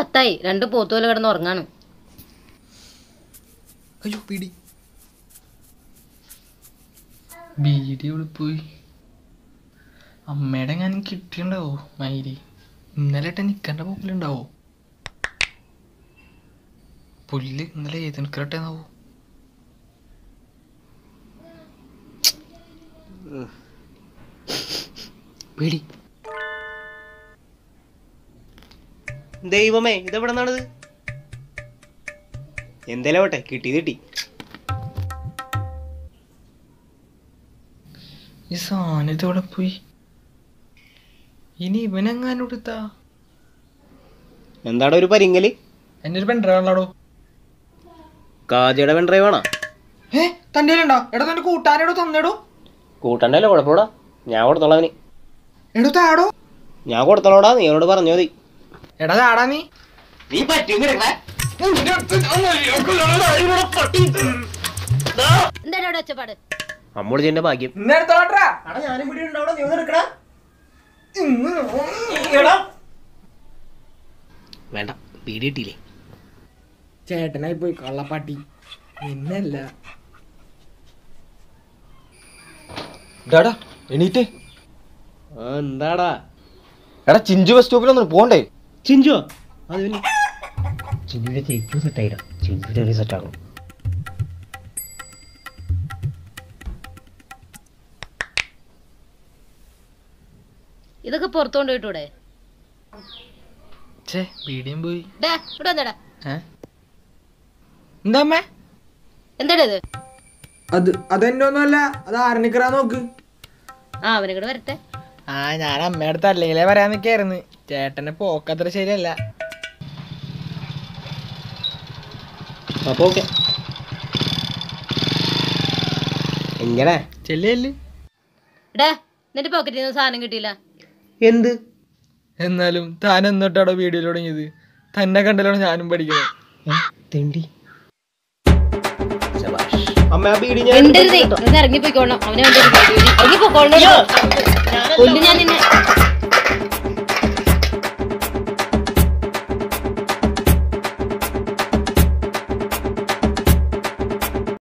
പത്തായി രണ്ട് പോത്തുപോലെ കിടന്ന് ഉറങ്ങാണ് അയ്യോ പിടി ബീഡി ഇവിടെ പോയി അമ്മയുടെ ഞാൻ കിട്ടിയുണ്ടാവോ മൈരി ഇന്നലെ ഏട്ടൻ നിക്കണ്ട പോക്കിലുണ്ടാവോ പുല്ല് ഇന്നലെ ഏതെടുക്കട്ടെന്നാവോ പേടി ദൈവമേ ഇതെവിടെ നിന്നാണിത് എന്തേലും ആവട്ടെ കിട്ടിയത് കിട്ടി ഈ സാധനം ഇതോടെ പോയി ഇനി ഇവനെങ്ങാനും എടുത്താ എന്താടാ ഒരു പരിങ്ങല് എൻ്റെ ഒരു പെൺഡ്രൈവറാണോ കാജയുടെ പെൺ ഡ്രൈവാണോ ഏ തൻ്റെ ഉണ്ടോ എടാ തന്റെ കൂട്ടാനെടോ തന്നെടോ കൂട്ടണ്ടല്ലോ കുഴപ്പമില്ല ഞാൻ കൊടുത്തോളാം അവന് എടോ താടോ ഞാൻ കൊടുത്തോളാടാ നീ അവനോട് പറഞ്ഞു മതി എടാ താടാ നീ നീ പറ്റും എന്താണ് അവിടെ ഒച്ചപ്പാട് അമ്മോളിച്ചെന്റെ ഭാഗ്യം ഇന്ന് എടുത്തോളാട്ടാ ഞാനും ഇവിടെ ഉണ്ടാവണം നീ ഒന്ന് എടുക്കടാ വേണ്ട പീടി കിട്ടിയില്ലേ ചേട്ടനായി പോയി കള്ളപ്പാട്ടി എന്നല്ല ഡാടാ എണീറ്റേ ആ എന്താടാ എടാ ചിഞ്ചു ബസ് സ്റ്റോപ്പിലൊന്നും പോണ്ടേ ചിഞ്ചോ അത് പിന്നെ ചിഞ്ചുവിന്റെ ചേച്ചു സെറ്റായില്ല ചിഞ്ചുവിന്റെ സെറ്റ് ആകണം ഇതൊക്കെ പുറത്തു കൊണ്ടുപോയിട്ടൂടെ ഛേ ബീഡിയും പോയി ഡാ ഇവിടെ വന്നെടാ ഏ എന്താ അമ്മേ എന്താടാ ഇത് അത് അതെന്റെ ഒന്നുമല്ല അത് ആരണിക്കറാ നോക്ക് ആ അവനെ കൂടെ വരട്ടെ ആ ഞാൻ അമ്മയുടെ അടുത്ത് അല്ലെങ്കിലേ പറയാൻ നിൽക്കായിരുന്നു ചേട്ടന്റെ പോക്കത്ര ശരിയല്ല അപ്പൊ ഓക്കെ എങ്ങനെ ചെല്ലിയല്ലേ ഡാ നിന്റെ പോക്കറ്റിൽ നിന്ന് സാധനം കിട്ടിയില്ല എന്ത് എന്നാലും താൻ എന്നിട്ടാടോ വീഡിയോ തുടങ്ങിയത് തന്നെ കണ്ടല്ലോ ഞാനും പഠിക്കുന്നത് തെണ്ടി അമ്മ ആ ബീഡി ഞാൻ മിണ്ടരുതേ ഒന്ന് ഇറങ്ങിപ്പോയിക്കോളണം അവനെ വേണ്ടി ഇറങ്ങിപ്പോയിക്കോളണം കൊല്ലു ഞാൻ നിന്നെ